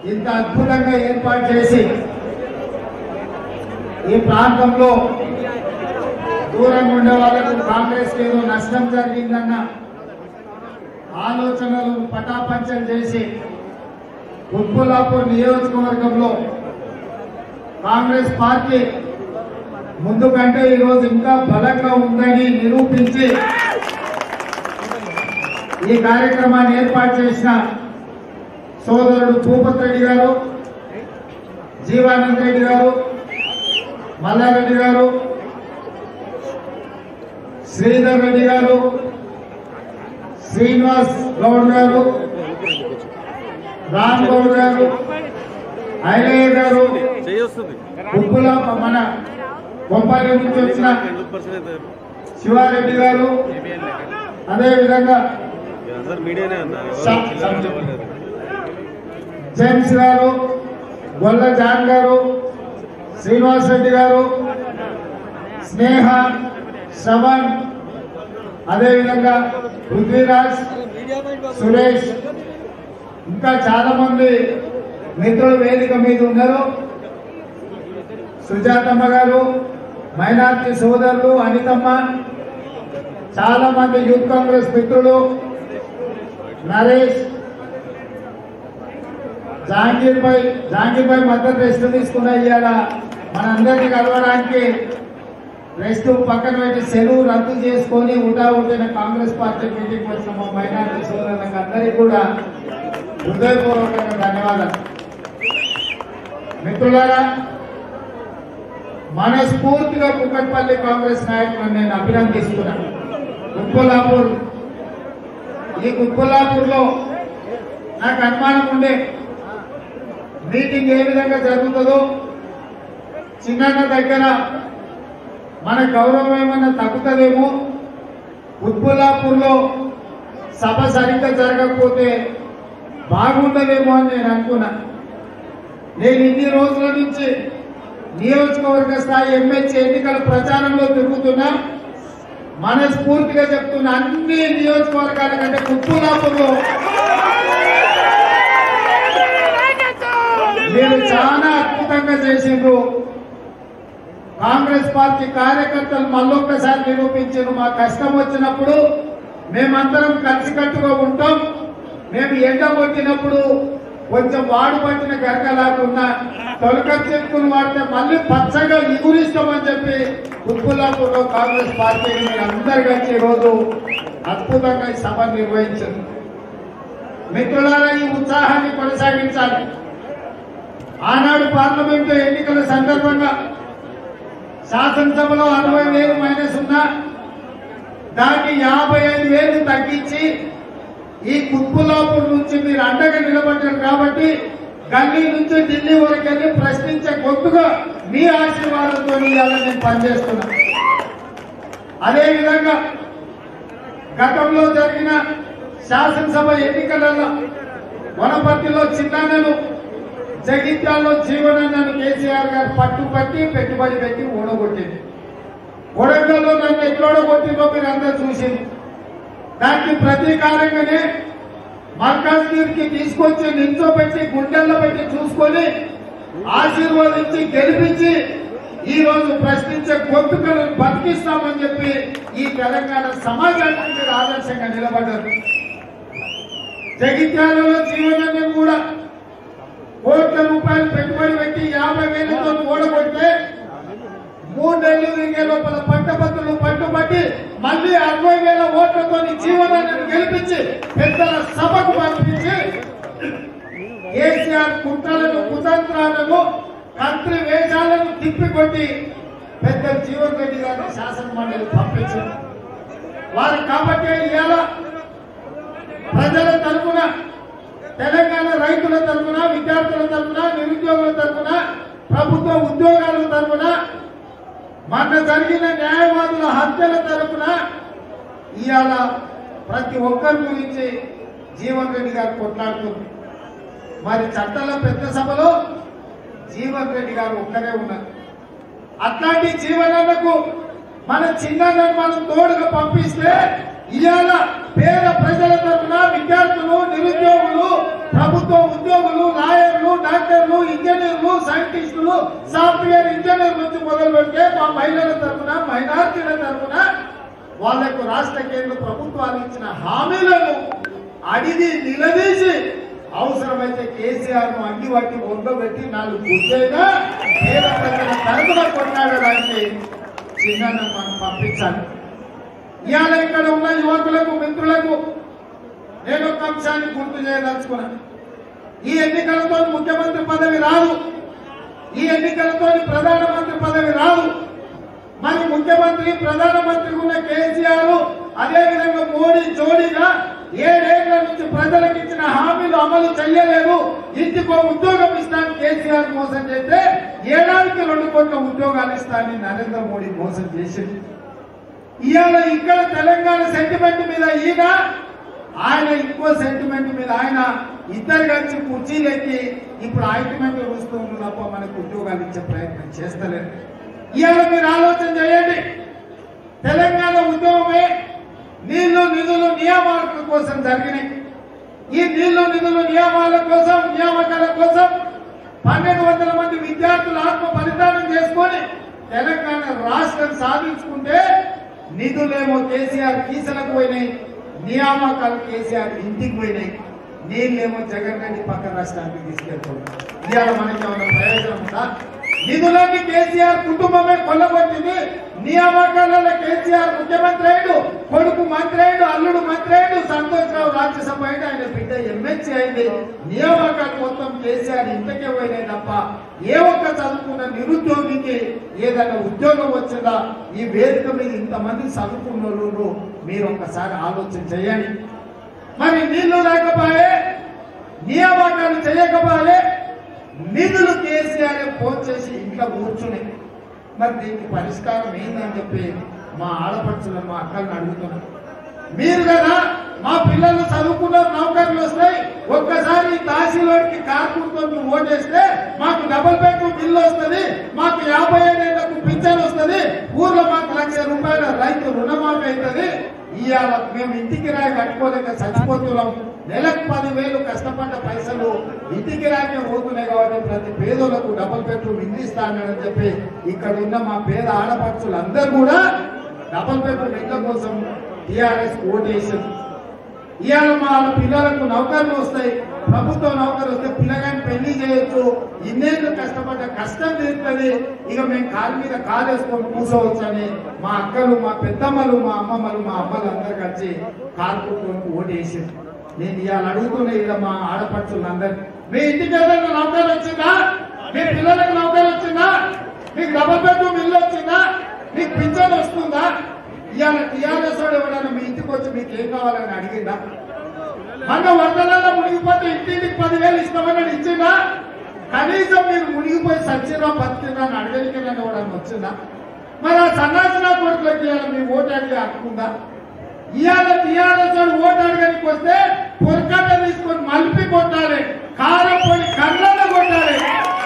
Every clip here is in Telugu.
ఇంత అద్భుతంగా ఏర్పాటు చేసి ఈ ప్రాంతంలో దూరంగా ఉండే వాళ్ళకు కాంగ్రెస్ ఏదో నష్టం జరిగిందన్న ఆలోచనలు పటాపంచం చేసి ఉత్పులాపూర్ నియోజకవర్గంలో కాంగ్రెస్ పార్టీ ముందు కంటే ఈరోజు ఇంకా బలంగా ఉందని నిరూపించి ఈ కార్యక్రమాన్ని ఏర్పాటు చేసిన సోదరుడు భూపత్ రెడ్డి గారు జీవానంద్ రెడ్డి గారు మల్లారెడ్డి గారు శ్రీధర్ రెడ్డి గారు శ్రీనివాస్ గౌడ్ గారు రామ్ గౌడ్ గారు ఐలయ్య గారు చేయొస్తుంది ఉప్పుల మన బొంబాయి నుంచి వచ్చిన ఎందుకు పర్సెంట్ శివారెడ్డి గారు అదే విధంగా సార్ మీడియానే అన్న స- స- జేమ్స్ గారు గొల్ల జాన్ గారు శ్రీనివాస్ రెడ్డి గారు స్నేహ శ్రవణ్ అదేవిధంగా పృథ్వీరాజ్ సురేష్ ఇంకా చాలా మంది మిత్రులు వేదిక మీద ఉన్నారు సుజాతమ్మ గారు మైనార్టీ సోదరులు అనితమ్మ చాలా మంది యూత్ కాంగ్రెస్ మిత్రులు నరేష్ జహాంగీర్ భాయ్ జహాంగీర్ భాయ్ మద్దతు రెస్ట్ తీసుకున్న ఇవాళ మనందరినీ కలవడానికి రెస్ట్ పక్కన పెట్టి సెలవు రద్దు చేసుకొని ఉటా ఉంటేనే కాంగ్రెస్ పార్టీ మీటింగ్ వచ్చిన మా మైనార్టీ సోదరులకు అందరికీ కూడా హృదయపూర్వకంగా ధన్యవాదాలు మిత్రులారా మనస్ఫూర్తిగా కుక్కట్పల్లి కాంగ్రెస్ నాయకులను నేను అభినందిస్తున్నాను కుప్పలాపూర్ ఈ కుప్పలాపూర్ లో నాకు అనుమానం ఉండే మీటింగ్ ఏ విధంగా జరుగుతుందో చిన్న దగ్గర మన గౌరవం ఏమైనా తగ్గుతుందేమో ఉత్పుల్లాపూర్ లో సభ సరిగ్గా జరగకపోతే బాగుండదేమో అని నేను అనుకున్నా నేను ఇన్ని రోజుల నుంచి నియోజకవర్గ స్థాయి ఎమ్మెల్సీ ఎన్నికల ప్రచారంలో తిరుగుతున్నా మనస్ఫూర్తిగా చెప్తున్నా అన్ని నియోజకవర్గాల కంటే ఉత్పుల్లాపూర్లో మీరు చాలా అద్భుతంగా చేసిండ్రు కాంగ్రెస్ పార్టీ కార్యకర్తలు మళ్ళొక్కసారి నిరూపించారు మా కష్టం వచ్చినప్పుడు మేమందరం కలిసికట్టుగా ఉంటాం మేము ఎండ కొట్టినప్పుడు కొంచెం వాడు పట్టిన గరక లేకుండా తొలక చెక్కును వాడితే మళ్ళీ పచ్చగా ఇగురిస్తామని చెప్పి ఉప్పులాపూర్లో కాంగ్రెస్ పార్టీని మీరు అందరు కలిసి ఈరోజు అద్భుతంగా ఈ సభ నిర్వహించారు మిత్రులారా ఈ ఉత్సాహాన్ని కొనసాగించాలి ఆనాడు పార్లమెంటు ఎన్నికల సందర్భంగా శాసనసభలో అరవై వేలు మైనస్ ఉన్నా దాన్ని యాభై ఐదు వేలు తగ్గించి ఈ కుత్బులాపూర్ నుంచి మీరు అండగా నిలబడ్డారు కాబట్టి గల్లీ నుంచి ఢిల్లీ వరకు వెళ్ళి ప్రశ్నించే గొంతుగా మీ ఆశీర్వాదంతో ఇవాళ నేను పనిచేస్తున్నా అదేవిధంగా గతంలో జరిగిన శాసనసభ ఎన్నికలలో వనపర్తిలో చిన్నాన్నను జగిత్యాల్లో జీవనన్నను కేసీఆర్ గారు పట్టుపట్టి పెట్టుబడి పెట్టి ఓడగొట్టింది కొడంగల్లో నన్ను ఎట్లా ఓడగొట్టిందో మీరు అందరూ చూసింది దానికి ప్రతీకారంగానే మల్కాజ్గిరికి తీసుకొచ్చి నిల్చోబెట్టి గుండెల్లో పెట్టి చూసుకొని ఆశీర్వదించి గెలిపించి ఈ రోజు ప్రశ్నించే గొంతుకలను బతికిస్తామని చెప్పి ఈ తెలంగాణ సమాజానికి మీరు ఆదర్శంగా నిలబడ్డారు జగిత్యాలలో జీవనాన్ని కూడా కోట్ల రూపాయలు పెట్టుబడి పెట్టి యాభై వేలతో ఓడగొడితే మూడు నెలలు తిరిగే లోపల పట్టభద్రులు పట్టుబట్టి మళ్ళీ అరవై వేల ఓట్లతో జీవనాన్ని గెలిపించి పెద్దల సభకు పంపించి కేసీఆర్ కుట్రలను కుతంత్రాలను కంత్రి వేషాలను తిప్పికొట్టి పెద్ద జీవన్ రెడ్డి గారిని శాసన మండలి పంపించారు వారు కాబట్టి ఇవాళ ప్రజల తరఫున తెలంగాణ రైతుల తరఫున విద్యార్థుల తరఫున నిరుద్యోగుల తరఫున ప్రభుత్వ ఉద్యోగాల తరఫున మొన్న జరిగిన న్యాయవాదుల హత్యల తరఫున ఇవాళ ప్రతి ఒక్కరి గురించి జీవన్ రెడ్డి గారు కొట్లాడుతుంది మరి చట్టాల పెద్ద సభలో జీవన్ రెడ్డి గారు ఒక్కరే ఉన్నారు అట్లాంటి జీవనాలకు మన చిన్నలను మనం తోడుగా పంపిస్తే ఇవాళ పేద ప్రజల తరఫున విద్యార్థులు నిరుద్యోగులు ప్రభుత్వ ఉద్యోగులు లాయర్లు డాక్టర్లు ఇంజనీర్లు సైంటిస్టులు సాఫ్ట్వేర్ ఇంజనీర్ నుంచి మొదలు పెడితే మా మహిళల తరఫున మైనార్టీల తరఫున వాళ్లకు రాష్ట్ర కేంద్ర ప్రభుత్వాలు ఇచ్చిన హామీలను అడిగి నిలదీసి అవసరమైతే కేసీఆర్ ను అడ్డి వట్టి ఒంగబెట్టి నాలుగు గుర్తైనా పేద ప్రజల తరఫున కొట్లాడడానికి చిన్న మనం పంపించాలి ఇవాళ ఇక్కడ ఉన్న యువకులకు మిత్రులకు నేను ఒక అంశాన్ని గుర్తు చేయదలుచుకున్నాను ఈ ఎన్నికలతో ముఖ్యమంత్రి పదవి రాదు ఈ ఎన్నికలతో ప్రధానమంత్రి పదవి రాదు మరి ముఖ్యమంత్రి ప్రధానమంత్రి ఉన్న కేసీఆర్ అదే విధంగా మోడీ జోడీగా ఏడేళ్ల నుంచి ప్రజలకు ఇచ్చిన హామీలు అమలు చేయలేదు ఇంటికో ఉద్యోగం ఇస్తాను కేసీఆర్ మోసం చేస్తే ఏడాదికి రెండు కోట్ల ఉద్యోగాలు ఇస్తానని నరేంద్ర మోడీ మోసం చేసింది ఇవాళ ఇక్కడ తెలంగాణ సెంటిమెంట్ మీద ఈయన ఆయన ఇంకో సెంటిమెంట్ మీద ఆయన ఇద్దరు కలిసి కుర్చీలెక్కి ఇప్పుడు ఆయింట్మెంట్ చూస్తూ ఉన్నారు తప్ప మనకు ఉద్యోగాలు ఇచ్చే ప్రయత్నం చేస్తలేదు ఇవాళ మీరు ఆలోచన చేయండి తెలంగాణ ఉద్యమమే నీళ్లు నిధులు నియామకాల కోసం జరిగినాయి ఈ నీళ్లు నిధులు నియామాల కోసం నియామకాల కోసం పన్నెండు వందల మంది విద్యార్థులు ఆత్మ బలిదానం చేసుకొని తెలంగాణ రాష్ట్రం సాధించుకుంటే నిధులేమో కేసీఆర్ కీసలకు పోయినాయి నియామకాలు కేసీఆర్ ఇంటికి పోయినాయి నీళ్ళేమో జగన్ రెడ్డి పక్క రాష్ట్రానికి తీసుకెళ్తున్నాయి ఇవాళ మనకి ఏమైనా ప్రయోజనం ఉందా నిధులన్నీ కేసీఆర్ కుటుంబమే కొల్లగొట్టింది నియామకాలలో కేసీఆర్ ముఖ్యమంత్రి అయ్యాడు కొడుకు మంత్రి అయ్యాడు అల్లుడు మంత్రి అయ్యాడు సంతోష్ రావు రాజ్యసభ అయ్యాడు ఆయన బిడ్డ ఎమ్మెల్సీ అయింది నియామకాలు మొత్తం కేసీఆర్ ఇంతకే పోయినాయి తప్ప ఏ ఒక్క చదువుకున్న నిరుద్యోగికి ఏదైనా ఉద్యోగం వచ్చిందా ఈ వేదిక మీద ఇంతమంది చదువుకున్న వాళ్ళు మీరు ఒక్కసారి ఆలోచన చేయండి మరి నీళ్లు రాకపోయే నియామకాలు చేయకపోయే నిధులు కేసీఆర్ ఫోన్ చేసి ఇంట్లో కూర్చుని మరి దీనికి పరిష్కారం ఏందని చెప్పి మా ఆడపడుచులను మా అక్కలను అడుగుతున్నాం మీరు కదా మా పిల్లలు చదువుకున్న నౌకర్లు వస్తాయి ఒక్కసారి ఈ తహసీల్వాడికి కార్పూర్తో ఓటేస్తే మాకు డబుల్ బెడ్రూమ్ బిల్లు వస్తుంది మాకు యాభై ఏళ్ళకు పింఛన్ వస్తుంది ఊర్లో మాకు లక్ష రూపాయల రైతు రుణమాఫీ అవుతుంది ఇవాళ మేము ఇంటికి రాయి కట్టుకోలేక చచ్చిపోతున్నాం నెలకు పదివేలు కష్టపడ్డ పైసలు ఇంటికి రాకే పోతున్నాయి కాబట్టి ప్రతి పేదోళ్లకు డబుల్ బెడ్రూమ్ ఇల్లు ఇస్తానని చెప్పి ఇక్కడ ఉన్న మా పేద ఆడపడుచులు అందరూ కూడా డబుల్ బెడ్రూమ్ ఇళ్ల కోసం టిఆర్ఎస్ ఓటేసింది ఇవాళ మా పిల్లలకు నౌకర్లు వస్తాయి ప్రభుత్వ నౌకర్లు వస్తే పిల్లగాని పెళ్లి చేయొచ్చు ఇన్నేళ్ళు కష్టపడ్డ కష్టం తీరుతుంది ఇక మేము కాలు మీద కాలేసుకొని కూర్చోవచ్చు అని మా అక్కలు మా పెద్దమ్మలు మా అమ్మమ్మలు మా అమ్మలు అందరు కలిసి కాలు కొట్టుకొని ఓటేసింది నేను ఇవాళ అడుగుతున్నా ఇలా మా ఆడపడుచులు అందరు మీ ఇంటికి ఏదైనా నౌకర్లు వచ్చిందా మీ పిల్లలకు నౌకర్లు వచ్చిందా మీకు డబల్ బెడ్రూమ్ ఇల్లు వచ్చిందా మీకు పింఛన్ వస్తుందా ఇవాళ టీఆర్ఎస్ వాడు ఎవరైనా మీ ఇంటికి వచ్చి మీకు ఏం కావాలని అడిగిందా మన వరదలలో మునిగిపోతే ఇంటికి పదివేలు ఇస్తామని ఇచ్చిందా కనీసం మీరు మునిగిపోయి సచ్చిరా బతికిరా అని అడగలికి నన్ను ఎవడన్నా వచ్చిందా మరి ఆ సన్నాసిన కొడుకులకి ఇవాళ మీ ఓటు అడిగే హక్కుందా ఇవాళ టీఆర్ఎస్ వాడు ఓటు అడగడానికి వస్తే పొరకట్ట తీసుకొని మలిపి కొట్టాలి కారం పొడి కళ్ళలో కొట్టాలి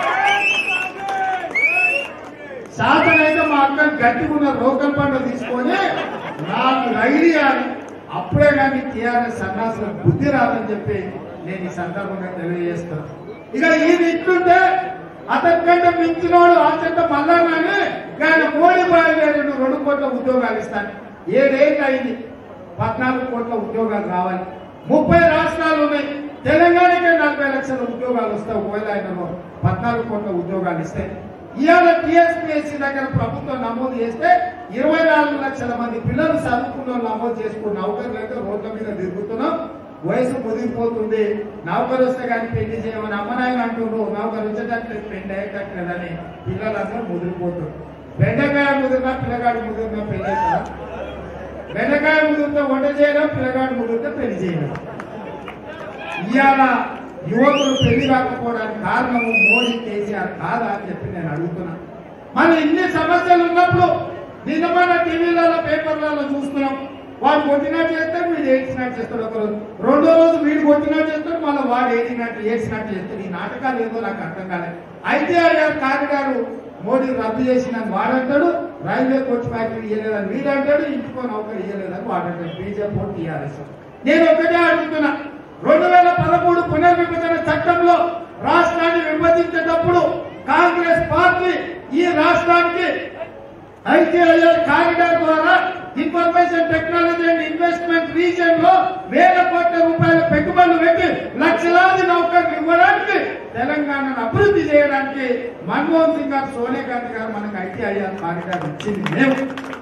సాధనైతే మా అక్క గట్టిగున్న రోకల్ పంట తీసుకొని నాకు రైడియాలి అప్పుడే కానీ టీఆర్ఎస్ సన్నాసుల బుద్ధి రాదని చెప్పి నేను ఈ సందర్భంగా తెలియజేస్తాను ఇక ఈయన ఇట్లుంటే అతనికంటే మించినోడు ఆచంట మళ్ళా కానీ ఆయన మోడీ బయలుదేరి రెండు కోట్ల ఉద్యోగాలు ఇస్తాను ఏడేళ్ళు అయింది పద్నాలుగు కోట్ల ఉద్యోగాలు రావాలి ముప్పై రాష్ట్రాలు ఉన్నాయి తెలంగాణకే నలభై లక్షల ఉద్యోగాలు వస్తాయి ఒకవేళ ఆయన పద్నాలుగు కోట్ల ఉద్యోగాలు ఇస్తాయి ఇవాళ టీఎస్పీఎస్సీ దగ్గర ప్రభుత్వం నమోదు చేస్తే ఇరవై నాలుగు లక్షల మంది పిల్లలు చదువుకున్న వాళ్ళు నమోదు చేసుకున్న నౌకర్లు అయితే రోడ్ల మీద తిరుగుతున్నాం వయసు ముదిరిపోతుంది నౌకరు వస్తే కానీ పెళ్లి చేయమని అమ్మనాయన అంటున్నారు నౌకరు వచ్చేటట్లేదు పెళ్లి అయ్యేటట్లేదని పిల్లలందరూ ముదిరిపోతున్నారు బెండకాయ ముదిరినా పిల్లగాడు ముదిరినా పెళ్లి అవుతారా బెండకాయ ముదిరితే వంట చేయడం పిల్లగాడు ముదిరితే పెళ్లి చేయడం ఇవాళ యువకులు పెళ్లి కాకపోవడానికి కారణము మోడీ కేసీఆర్ కాదా అని చెప్పి నేను అడుగుతున్నా మరి ఇన్ని సమస్యలు ఉన్నప్పుడు నిన్న మన టీవీలలో పేపర్లలో చూస్తున్నాం వాడు కొట్టినట్టు చేస్తారు వీడు ఏడ్చినట్టు చేస్తాడు ఒక రోజు రెండో రోజు వీడు కొట్టినట్టు చేస్తాడు మళ్ళీ వాడు ఏడినట్టు ఏడ్చినట్టు చేస్తాడు ఈ నాటకాలు ఏదో నాకు అర్థం కాలేదు అయితే గారు కారిడారు మోడీ రద్దు చేసిన వాడంటాడు రైల్వే కోచ్ ఫ్యాక్టరీ ఇయ్యలేదని వీడంటాడు ఇంటికో నౌకరు ఇయ్యలేదని వాడంటాడు బీజేపీ టీఆర్ఎస్ నేను ఒకటే అడుగుతున్నా రెండు వేల పదమూడు పునర్విభజన చట్టంలో రాష్ట్రాన్ని విభజించేటప్పుడు కాంగ్రెస్ పార్టీ ఈ రాష్ట్రానికి ఐటీఐఆర్ కారిడార్ ద్వారా information technology and investment region లో వేల కోట్ల రూపాయల పెట్టుబడులు పెట్టి లక్షలాది నౌకర్లు ఇవ్వడానికి తెలంగాణను అభివృద్ధి చేయడానికి మన్మోహన్ సింగ్ గారు సోనియా గాంధీ గారు మనకు ఐటీఐఆర్ కారిడార్ ఇచ్చింది మేము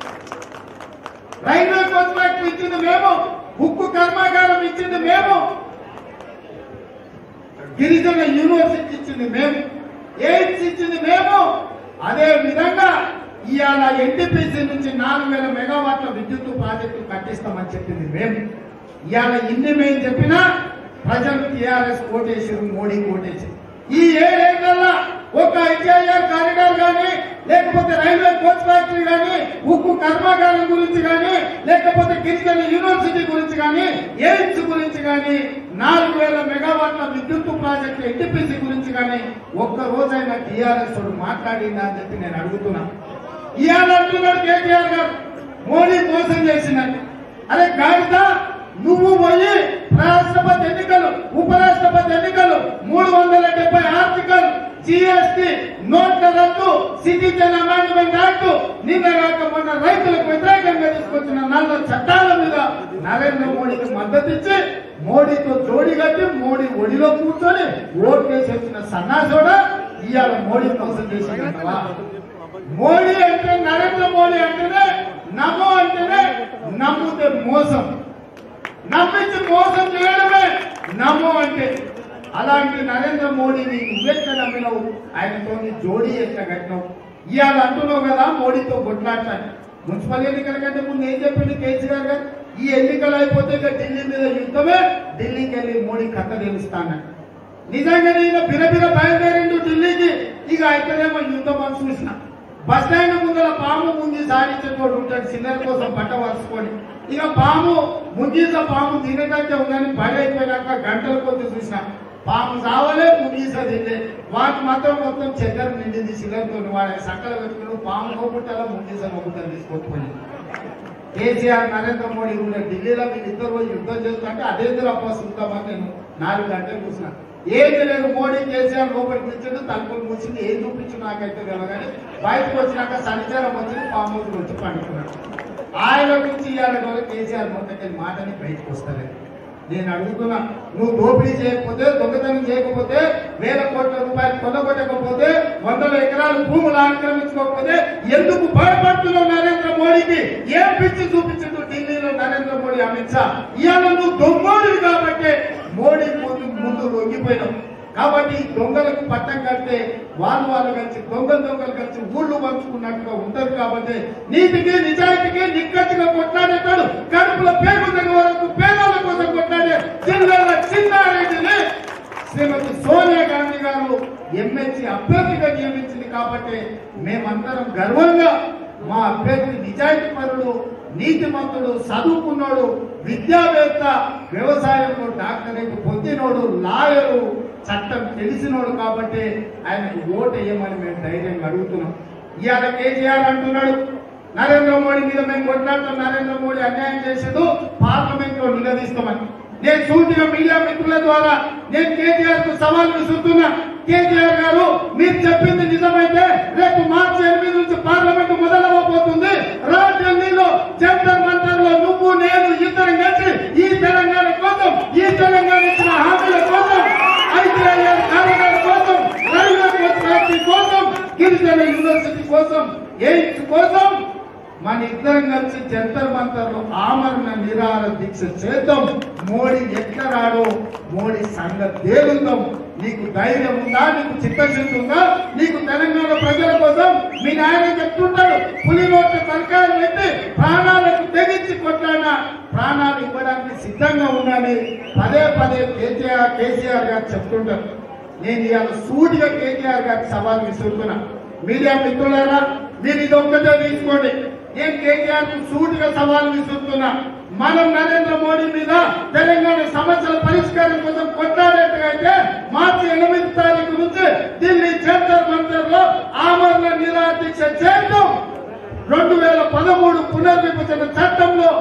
రైల్వే కాంట్రాక్ట్ ఇచ్చింది మేము ఉక్కు కర్మాగారం ఇచ్చింది మేము గిరిజన యూనివర్సిటీ ఇచ్చింది మేము ఎయిడ్స్ ఇచ్చింది మేము అదే విధంగా ఇవాళ ఎన్టీపీసీ నుంచి నాలుగు వేల మెగావాట్ల విద్యుత్ ప్రాజెక్టు కట్టిస్తామని చెప్పింది మేము ఇవాళ ఇన్ని మేము చెప్పినా ప్రజలు టీఆర్ఎస్ ఓటేసారు మోడీ ఓటేసారు ఈ ఏడేళ్లలో ఒక ఐటీఐఆర్ కారిడార్ గాని లేకపోతే రైల్వే కోచ్ ఫ్యాక్టరీ గాని ఉక్కు కర్మాగారం గురించి గాని లేకపోతే గిరిజన యూనివర్సిటీ గురించి గాని ఎయిమ్స్ గురించి గాని నాలుగు వేల మెగావాట్ల విద్యుత్ ప్రాజెక్టు ఎన్టీపీసీ గురించి గాని ఒక్క రోజైనా టీఆర్ఎస్ వాడు మాట్లాడిందా అని చెప్పి నేను అడుగుతున్నా ఇవాళ అంటున్నాడు కేటీఆర్ గారు మోడీ మోసం చేసినట్టు అరే గాడిద నువ్వు పోయి రాష్ట్రపతి ఎన్నికలు ఉపరాష్ట్రపతి ఎన్నికలు మూడు వందల డెబ్బై ఆర్టికల్ జిఎస్టి నోట్ల రద్దు సిటిజన్ అమెండ్మెంట్ యాక్ట్ నిన్న కాక మొన్న రైతులకు వ్యతిరేకంగా తీసుకొచ్చిన నల్ల చట్టాల మీద నరేంద్ర మోడీకి మద్దతు ఇచ్చి మోడీతో జోడి కట్టి మోడీ ఒడిలో కూర్చొని ఓట్లేసి వచ్చిన సన్నాసోడా ఇవాళ మోడీ మోసం చేసిందంటవా మోడీ అంటే నరేంద్ర మోడీ అంటేనే నమో అంటేనే నమ్ముతే మోసం నమ్మించి మోసం చేయడమే నమో అంటే అలాంటి నరేంద్ర మోడీని నువ్వెట్లా నమ్మినవు ఆయనతో జోడీ ఎట్లా కట్టినావు ఇవాళ అంటున్నావు కదా మోడీతో కొట్లాడతాను మున్సిపల్ ఎన్నికల కంటే ముందు ఏం చెప్పింది కేసీఆర్ గారు ఈ ఎన్నికలు అయిపోతే ఇక ఢిల్లీ మీద యుద్ధమే ఢిల్లీకి వెళ్ళి మోడీ కథ తెలుస్తాను నిజంగా నేను బిరబిర బయలుదేరిండు ఢిల్లీకి ఇక అయితేనేమో యుద్ధం అని చూసిన బస్ స్టాండ్ ముందర పాము ముందు సాడించేటోడు ఉంటాడు చిల్లర కోసం పట్ట వరుసుకొని ఇక పాము ముంగీస పాము తినేటట్టే ఉందని పని అయిపోయినాక గంటల కొద్ది చూసిన పాము చావలే ముంగీస తిండే వాటి మాత్రం మొత్తం చక్కెర నిండింది చిల్లరతో వాడే సక్కలు పెట్టుకుని పాము పోగొట్టాలా ముంగీస మొగ్గుతారు తీసుకొట్టుకుని కేసీఆర్ నరేంద్ర మోడీ కూడా ఢిల్లీలో వీళ్ళిద్దరు పోయి యుద్ధం చేస్తుంటే అదే అప్ప చూద్దామని నేను నాలుగు గంటలు చూసిన ఏది లేదు మోడీ కేసీఆర్ లోపలికి కూర్చుంది తలుపులు కూర్చుంది ఏం చూపించు నాకైతే తెలియదు కానీ బయటకు వచ్చినాక సరిచారం వచ్చింది పాము వచ్చి పండుకున్నాడు ఆయన గురించి ఇవాళ కూడా కేసీఆర్ మొత్తం మాటని బయటకు వస్తలేదు నేను అడుగుతున్నా నువ్వు దోపిడీ చేయకపోతే దొంగతనం చేయకపోతే వేల కోట్ల రూపాయలు కొనగొట్టకపోతే వందల ఎకరాలు భూములు ఆక్రమించుకోకపోతే ఎందుకు భయపడుతున్నావు నరేంద్ర మోడీకి ఏం పిచ్చి చూపించదు ఢిల్లీలో నరేంద్ర మోడీ అమిత్ షా ఇవాళ నువ్వు దొంగోడివి కాబట్టి మోడీ ముందు ముందు లొంగిపోయినావు కాబట్టి ఈ దొంగలకు పట్టం కడితే వాళ్ళు వాళ్ళు కలిసి దొంగ దొంగలు కలిసి ఊళ్ళు పంచుకున్నట్టుగా ఉంటారు కాబట్టి నీతికి నిజాయితీకి నిక్కచ్చిగా కొట్లాడేటాడు కడుపులో పేరు దగ్గర వరకు పేదల కోసం కొట్లాడే జిల్లాల చిన్నారెడ్డిని శ్రీమతి సోనియా గాంధీ గారు ఎమ్మెల్సీ అభ్యర్థిగా నియమించింది కాబట్టి మేమందరం గర్వంగా మా అభ్యర్థి నిజాయితీ పరుడు నీతిమంతుడు చదువుకున్నాడు విద్యావేత్త వ్యవసాయంలో డాక్టరేట్ పొందినోడు లాయరు చట్టం తెలిసినోడు కాబట్టి ఆయనకు ఓటు వేయమని మేము ధైర్యంగా అడుగుతున్నాం ఇవాళ కేసీఆర్ అంటున్నాడు నరేంద్ర మోడీ మీద మేము కొట్లాడుతాం నరేంద్ర మోడీ అన్యాయం చేసేది పార్లమెంట్ లో నిలదీస్తామని నేను సూటిగా మీడియా మిత్రుల ద్వారా నేను కేటీఆర్ కు సవాల్ విసురుతున్నా కేటీఆర్ గారు మీరు చెప్పింది నిజమైతే రేపు మార్చి ఎనిమిది నుంచి పార్లమెంట్ మొదలవబోతుంది రా ఢిల్లీలో జంతర్ మంతర్ లో నువ్వు నేను ఇద్దరం కలిసి ఈ తెలంగాణ కోసం ఈ తెలంగాణ ఇచ్చిన హామీల కోసం ఐటీఐఆర్ కారిడార్ కోసం రైల్వే కోచ్ ఫ్యాక్టరీ కోసం గిరిజన యూనివర్సిటీ కోసం ఎయిమ్స్ కోసం మన ఇద్దరం కలిసి జంతర్ మంతర్లో ఆమరణ నిరాహార దీక్ష చేద్దాం మోడీ ఎక్కడ రాడో మోడీ సంగతి తేలుద్దాం నీకు ధైర్యం ఉందా నీకు చిత్తశుద్ధి ఉందా నీకు తెలంగాణ ప్రజల కోసం మీ నాయన చెప్తుంటాడు పులి నోట్ల సర్కారు పెట్టి ప్రాణాలకు తెగించి కొట్లాడిన ప్రాణాలు ఇవ్వడానికి సిద్ధంగా ఉండాలి పదే పదే కేసీఆర్ కేసీఆర్ గారు చెప్తుంటారు నేను ఇవాళ సూటిగా కేటీఆర్ గారికి సవాల్ విసురుతున్నా మీడియా మిత్రులారా మీరు ఇది ఒక్కటే తీసుకోండి నేను కేటీఆర్ కు సూటిగా సవాల్ విసురుతున్నా మనం నరేంద్ర మోడీ మీద తెలంగాణ సమస్యల పరిష్కారం కోసం కొట్లాడేట్టుగైతే మార్చి ఎనిమిది తారీఖు నుంచి ఢిల్లీ జంతర్ మంతర్ లో ఆమరణ నిరాదీక్ష చేద్దాం రెండు వేల పదమూడు పునర్విభజన చట్టంలో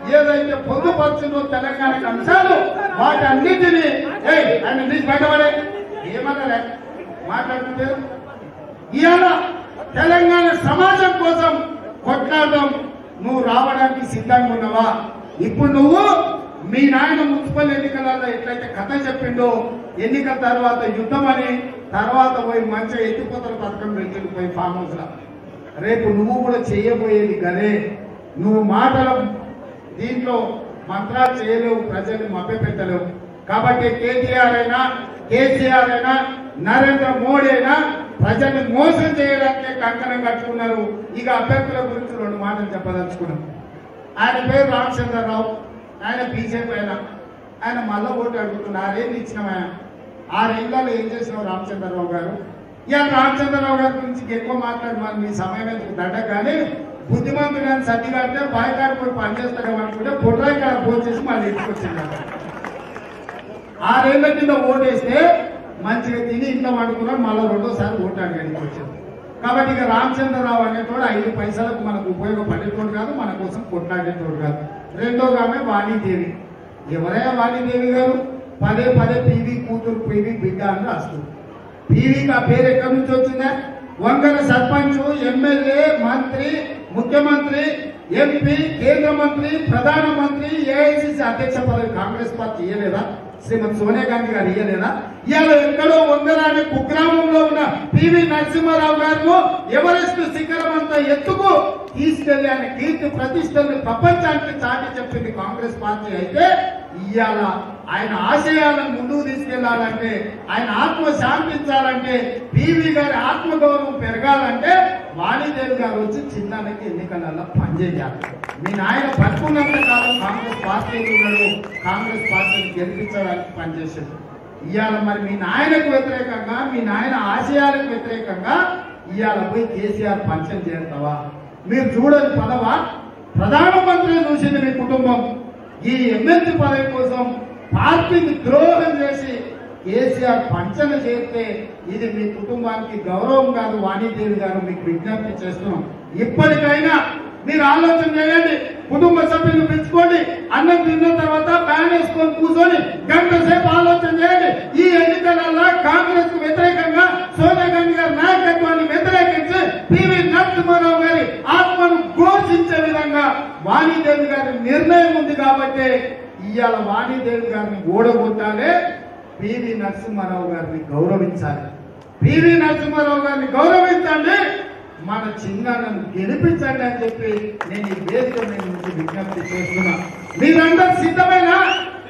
ఏదైతే పొందుపరుచుందో తెలంగాణ అంశాలు వాటి అన్నింటినీ ఏయ్, ఆయన తీసి బయటపడే ఏమన్నారే మాట్లాడుతుంటే ఇవాళ తెలంగాణ సమాజం కోసం కొట్లాడడం నువ్వు రావడానికి సిద్ధంగా ఉన్నావా ఇప్పుడు నువ్వు మీ నాయన మున్సిపల్ ఎన్నికలలో ఎట్లయితే కథ చెప్పిండో ఎన్నికల తర్వాత యుద్ధం అని తర్వాత పోయి మంచిగా ఎత్తిపోతల పథకం పెట్టిండు పోయి ఫామ్ హౌస్ లో రేపు నువ్వు కూడా చేయబోయేది గదే నువ్వు మాటల దీంట్లో మంత్రాలు చేయలేవు ప్రజల్ని మభ్యపెట్టలేవు కాబట్టి కేటీఆర్ అయినా కేసీఆర్ అయినా నరేంద్ర మోడీ అయినా ప్రజల్ని మోసం చేయడానికే కంకణం కట్టుకున్నారు ఇక అభ్యర్థుల గురించి రెండు మాటలు చెప్పదలుచుకున్నాం ఆయన పేరు రామచంద్రరావు ఆయన బీజేపీ ఆయన ఆయన మళ్ళా ఓటు అడుగుతున్నారు ఆరేళ్ళు ఇచ్చినాం ఆయన ఆరేళ్లలో ఏం చేసినావు రామచంద్రరావు గారు ఇక రామచంద్రరావు గారి గురించి ఎక్కువ మాట్లాడి మరి మీ సమయం ఎందుకు దండ కానీ బుద్ధిమంతుడు కానీ సర్ది కడితే బాయికాడు పోయి పనిచేస్తాడు అనుకుంటే బొడ్రాయి కాడ ఫోన్ చేసి మళ్ళీ ఇంటికి వచ్చింది ఆరేళ్ల కింద ఓటేస్తే మంచిగా తిని ఇంట్లో పడుకున్నాం మళ్ళీ రెండోసారి ఓటు అడగడానికి వచ్చింది కాబట్టి ఇక రామచంద్రరావు అనేటోడు ఐదు పైసలకు మనకు ఉపయోగపడేటోడు కాదు మన కోసం కొట్లాడేటోడు కాదు రెండోగా ఆమె వాణిదేవి ఎవరైనా వాణిదేవి గారు పదే పదే పీవీ కూతురు పీవీ బిడ్డ అని రాస్తుంది పీవీకి ఆ పేరు ఎక్కడి నుంచి వచ్చిందా వంగర సర్పంచ్ ఎమ్మెల్యే మంత్రి ముఖ్యమంత్రి ఎంపీ కేంద్ర మంత్రి ప్రధానమంత్రి ఏఐసిసి అధ్యక్ష పదవి కాంగ్రెస్ పార్టీ ఇయ్యలేదా శ్రీమతి సోనియా గాంధీ గారు ఇయ్యలేదా ఇవాళ ఎక్కడో వంగర అనే కుగ్రామంలో ఉన్న పివి నరసింహారావు గారు ఎవరెస్ట్ శిఖరం అంత ఎత్తుకు తీసుకెళ్లి ఆయన కీర్తి ప్రతిష్టల్ని ప్రపంచానికి చాటి చెప్పింది కాంగ్రెస్ పార్టీ అయితే ఇవాళ ఆయన ఆశయాలను ముందుకు తీసుకెళ్లాలంటే ఆయన ఆత్మ శాంతించాలంటే పివి గారి ఆత్మగౌరవం పెరగాలంటే వాణిదేవి గారు వచ్చి చిన్నానికి ఎన్నికలలో పనిచేయాలి మీ నాయన బతుకున్నంత కాలం కాంగ్రెస్ పార్టీలో ఉన్నాడు కాంగ్రెస్ పార్టీని గెలిపించడానికి పనిచేసాడు ఇవాళ మరి మీ నాయనకు వ్యతిరేకంగా మీ నాయన ఆశయాలకు వ్యతిరేకంగా ఇవాళ పోయి కేసీఆర్ పంచం చేస్తావా మీరు చూడని పదవా ప్రధానమంత్రి చూసింది మీ కుటుంబం ఈ ఎమ్మెల్సీ పదవి కోసం పార్టీకి ద్రోహం చేసి కేసీఆర్ పంచన చేస్తే ఇది మీ కుటుంబానికి గౌరవం కాదు వాణిదేవి గారు మీకు విజ్ఞప్తి చేస్తున్నాం ఇప్పటికైనా మీరు ఆలోచన చేయండి కుటుంబ సభ్యులు పెంచుకోండి అన్నం తిన్న తర్వాత ప్యాన్ వేసుకొని కూర్చొని గంట సేపు ఆలోచన చేయండి ఈ ఎన్నికలలో కాంగ్రెస్ కు వ్యతిరేకంగా సోనియా గాంధీ గారి నాయకత్వాన్ని వ్యతిరేకించి పివి నరసింహారావు గారి ఆత్మను ఘోషించే విధంగా వాణిదేవి గారి నిర్ణయం ఉంది కాబట్టి ఇవాళ వాణిదేవి గారిని ఓడగొట్టాలి పివి నరసింహారావు గారిని గౌరవించాలి పివి నరసింహారావు గారిని గౌరవించండి మన చిన్నాన్నను గెలిపించండి అని చెప్పి నేను ఈ వేదిక మీద నుంచి విజ్ఞప్తి చేస్తున్నా మీరందరూ సిద్ధమేనా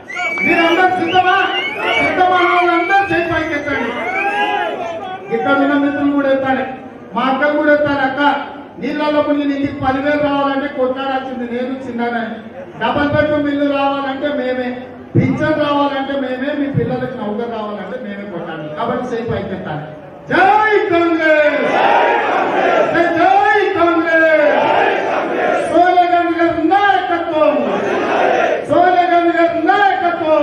మీరందరూ సిద్ధమా సిద్ధమా వాళ్ళందరూ చేయి పైకెత్తండి ఇక్కడ ఉన్న మిత్రులు కూడా ఎత్తాలి మా అక్క కూడా ఎత్తాలి అక్క నీళ్ళలో నేను ఇంటికి పదివేలు రావాలంటే కొట్టాడాల్సింది నేను చిన్ననే డబల్ బెడ్రూమ్ ఇల్లు రావాలంటే మేమే పింఛన్ రావాలంటే మేమే మీ పిల్లలకి నౌకర్ రావాలంటే మేమే కొట్టాలి కాబట్టి సేఫ్ అయిపోతాను జై కాంగ్రెస్ జై జై కాంగ్రెస్ సోనియా గాంధీ గారి నాయకత్వం సోనియా గాంధీ గారి నాయకత్వం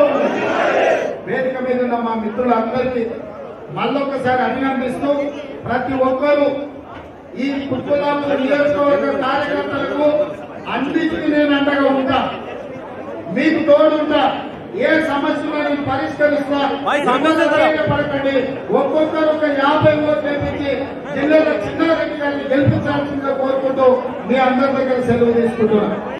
వేదిక మీద ఉన్న మా మిత్రులందరికీ మళ్ళొకసారి అభినందిస్తూ ప్రతి ఒక్కరూ ఈ కుప్పలాపు నియోజకవర్గ కార్యకర్తలకు అన్నిటికీ నేను అండగా ఉంటా మీకు తోడుంటా ఏ సమస్యలను పరిష్కరిస్తా భాయ్, సంబంధం లేదు. పడకండి ఒక్కొక్కరు ఒక యాభై ఓట్లు తెప్పించి జిల్లాలో చిన్నారెడ్డి గారిని గెలిపించాల్సిందిగా కోరుకుంటూ మీ అందరి దగ్గర సెలవు తీసుకుంటున్నాను